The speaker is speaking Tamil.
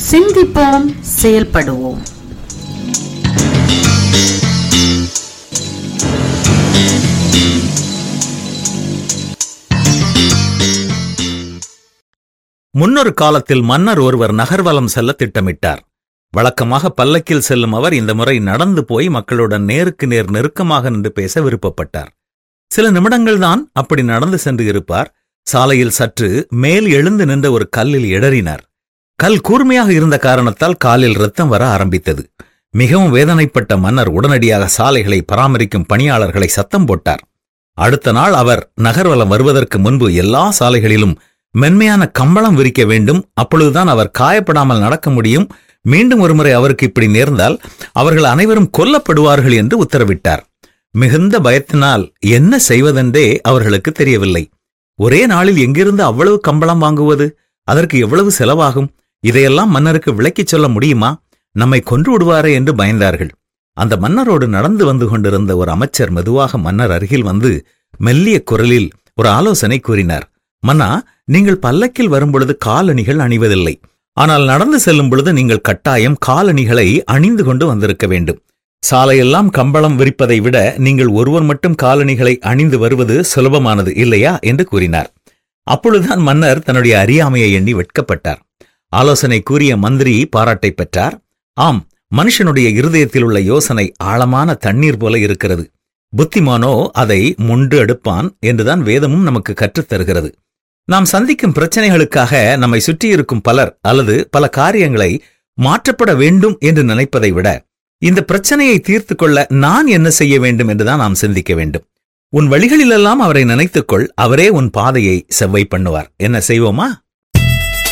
சிந்திப்போம் செயல்படுவோம் முன்னொரு காலத்தில் மன்னர் ஒருவர் நகர்வலம் செல்ல திட்டமிட்டார் வழக்கமாக பல்லக்கில் செல்லும் அவர் இந்த முறை நடந்து போய் மக்களுடன் நேருக்கு நேர் நெருக்கமாக நின்று பேச விருப்பப்பட்டார் சில நிமிடங்கள்தான் அப்படி நடந்து சென்று இருப்பார் சாலையில் சற்று மேல் எழுந்து நின்ற ஒரு கல்லில் இடறினார் கல் கூர்மையாக இருந்த காரணத்தால் காலில் ரத்தம் வர ஆரம்பித்தது மிகவும் வேதனைப்பட்ட மன்னர் உடனடியாக சாலைகளை பராமரிக்கும் பணியாளர்களை சத்தம் போட்டார் அடுத்த நாள் அவர் நகர்வலம் வருவதற்கு முன்பு எல்லா சாலைகளிலும் மென்மையான கம்பளம் விரிக்க வேண்டும் அப்பொழுதுதான் அவர் காயப்படாமல் நடக்க முடியும் மீண்டும் ஒருமுறை அவருக்கு இப்படி நேர்ந்தால் அவர்கள் அனைவரும் கொல்லப்படுவார்கள் என்று உத்தரவிட்டார் மிகுந்த பயத்தினால் என்ன செய்வதென்றே அவர்களுக்கு தெரியவில்லை ஒரே நாளில் எங்கிருந்து அவ்வளவு கம்பளம் வாங்குவது அதற்கு எவ்வளவு செலவாகும் இதையெல்லாம் மன்னருக்கு விளக்கிச் சொல்ல முடியுமா நம்மை கொன்று விடுவாரே என்று பயந்தார்கள் அந்த மன்னரோடு நடந்து வந்து கொண்டிருந்த ஒரு அமைச்சர் மெதுவாக மன்னர் அருகில் வந்து மெல்லிய குரலில் ஒரு ஆலோசனை கூறினார் மன்னா நீங்கள் பல்லக்கில் வரும்பொழுது காலணிகள் அணிவதில்லை ஆனால் நடந்து செல்லும் பொழுது நீங்கள் கட்டாயம் காலணிகளை அணிந்து கொண்டு வந்திருக்க வேண்டும் சாலையெல்லாம் கம்பளம் விரிப்பதை விட நீங்கள் ஒருவர் மட்டும் காலணிகளை அணிந்து வருவது சுலபமானது இல்லையா என்று கூறினார் அப்பொழுதுதான் மன்னர் தன்னுடைய அறியாமையை எண்ணி வெட்கப்பட்டார் ஆலோசனை கூறிய மந்திரி பாராட்டை பெற்றார் ஆம் மனுஷனுடைய இருதயத்தில் உள்ள யோசனை ஆழமான தண்ணீர் போல இருக்கிறது புத்திமானோ அதை முண்டு எடுப்பான் என்றுதான் வேதமும் நமக்கு கற்றுத் தருகிறது நாம் சந்திக்கும் பிரச்சனைகளுக்காக நம்மை சுற்றியிருக்கும் பலர் அல்லது பல காரியங்களை மாற்றப்பட வேண்டும் என்று நினைப்பதை விட இந்த பிரச்சனையை தீர்த்து கொள்ள நான் என்ன செய்ய வேண்டும் என்றுதான் நாம் சிந்திக்க வேண்டும் உன் வழிகளிலெல்லாம் அவரை நினைத்துக்கொள் அவரே உன் பாதையை செவ்வை பண்ணுவார் என்ன செய்வோமா